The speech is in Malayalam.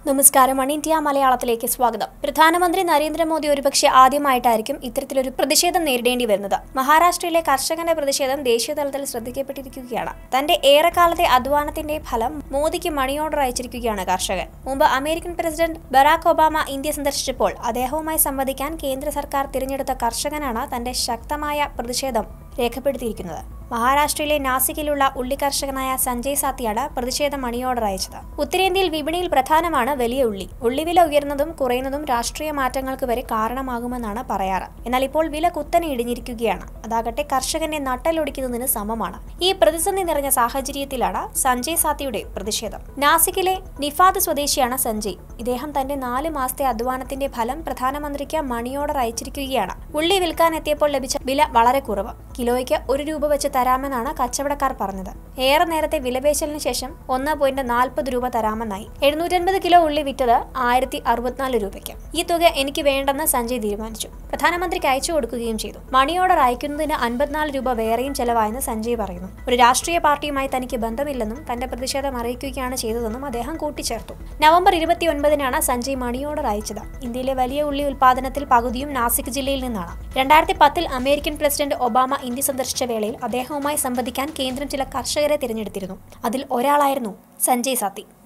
നമസ്കാരം വൺ ഇന്ത്യ മലയാളത്തിലേക്ക് സ്വാഗതം പ്രധാനമന്ത്രി നരേന്ദ്രമോദി ഒരുപക്ഷെ ആദ്യമായിട്ടായിരിക്കും ഇത്തരത്തിലൊരു പ്രതിഷേധം നേരിടേണ്ടി വരുന്നത് മഹാരാഷ്ട്രയിലെ കർഷകന്റെ പ്രതിഷേധം ദേശീയതലത്തിൽ ശ്രദ്ധിക്കപ്പെട്ടിരിക്കുകയാണ് തന്റെ ഏറെക്കാലത്തെ അധ്വാനത്തിന്റെ ഫലം മോദിക്ക് മണി ഓർഡർ അയച്ചിരിക്കുകയാണ് കർഷകൻ മുമ്പ് American president Barack Obama India സന്ദർശിച്ചപ്പോൾ അദ്ദേഹവുമായി സംവദിക്കാൻ കേന്ദ്ര സർക്കാർ തിരഞ്ഞെടുത്ത കർഷകനാണ് തന്റെ ശക്തമായ പ്രതിഷേധം രേഖപ്പെടുത്തിയിരിക്കുന്നത് മഹാരാഷ്ട്രയിലെ നാസിക്കിലുള്ള ഉള്ളി കർഷകനായ സഞ്ജയ് സാത്തിയാണ് പ്രതിഷേധ മണി ഓർഡർ അയച്ചത് ഉത്തരേന്ത്യയിൽ വിപണിയിൽ പ്രധാനമാണ് വലിയ ഉള്ളി ഉള്ളിവില ഉയർന്നതും കുറയുന്നതും രാഷ്ട്രീയ മാറ്റങ്ങൾക്ക് വരെ കാരണമാകുമെന്നാണ് പറയാറ് എന്നാൽ ഇപ്പോൾ വില കുത്തനെ ഇടിഞ്ഞിരിക്കുകയാണ് അതാകട്ടെ കർഷകനെ നട്ടലൊടിക്കുന്നതിന് സമമാണ് ഈ പ്രതിസന്ധി നിറഞ്ഞ സാഹചര്യത്തിലാണ് സഞ്ജയ് സാത്തിയുടെ പ്രതിഷേധം നാസിക്കിലെ നിഫാദ് സ്വദേശിയാണ് സഞ്ജയ് ഇദ്ദേഹം തന്റെ നാല് മാസത്തെ അധ്വാനത്തിന്റെ ഫലം പ്രധാനമന്ത്രിക്ക് മണി ഓർഡർ അയച്ചിരിക്കുകയാണ് ഉള്ളി വിൽക്കാൻ എത്തിയപ്പോൾ ലഭിച്ച വില വളരെ കുറവ് കിലോയ്ക്ക് ഒരു രൂപ വെച്ച് തരാമെന്നാണ് കച്ചവടക്കാർ പറഞ്ഞത് ഏറെ നേരത്തെ വിലപേശലിന് ശേഷം ഒന്ന് പോയിന്റ് നാൽപ്പത് രൂപ തരാമെന്നായി എഴുന്നൂറ്റൻപത് കിലോ ഉള്ളി വിറ്റത് ആയിരത്തി അറുപത്തിനാല് രൂപയ്ക്ക് ഈ തുക എനിക്ക് വേണ്ടെന്ന് സഞ്ജയ് തീരുമാനിച്ചു പ്രധാനമന്ത്രിക്ക് അയച്ചു കൊടുക്കുകയും ചെയ്തു മണി ഓർഡർ അയക്കുന്നതിന് അൻപത്തിനാല് രൂപ വേറെയും ചെലവായെന്ന് സഞ്ജയ് പറയുന്നു ഒരു രാഷ്ട്രീയ പാർട്ടിയുമായി തനിക്ക് ബന്ധമില്ലെന്നും തന്റെ പ്രതിഷേധം അറിയിക്കുകയാണ് ചെയ്തതെന്നും അദ്ദേഹം കൂട്ടിച്ചേർത്തു നവംബർ ഇരുപത്തിയൊൻപതിനാണ് സഞ്ജയ് മണി ഓർഡർ അയച്ചത് ഇന്ത്യയിലെ വലിയ ഉള്ളി ഉൽപാദനത്തിൽ പകുതിയും നാസിക് ജില്ലയിൽ നിന്നാണ് രണ്ടായിരത്തി പത്തിൽ അമേരിക്കൻ പ്രസിഡന്റ് ഒബാമ ഇന്ത്യ സന്ദർശിച്ച വേളയിൽ അദ്ദേഹവുമായി സംവദിക്കാൻ കേന്ദ്രം ചില കർഷകരെ തിരഞ്ഞെടുത്തിരുന്നു അതിൽ ഒരാളായിരുന്നു സഞ്ജയ് സാത്തി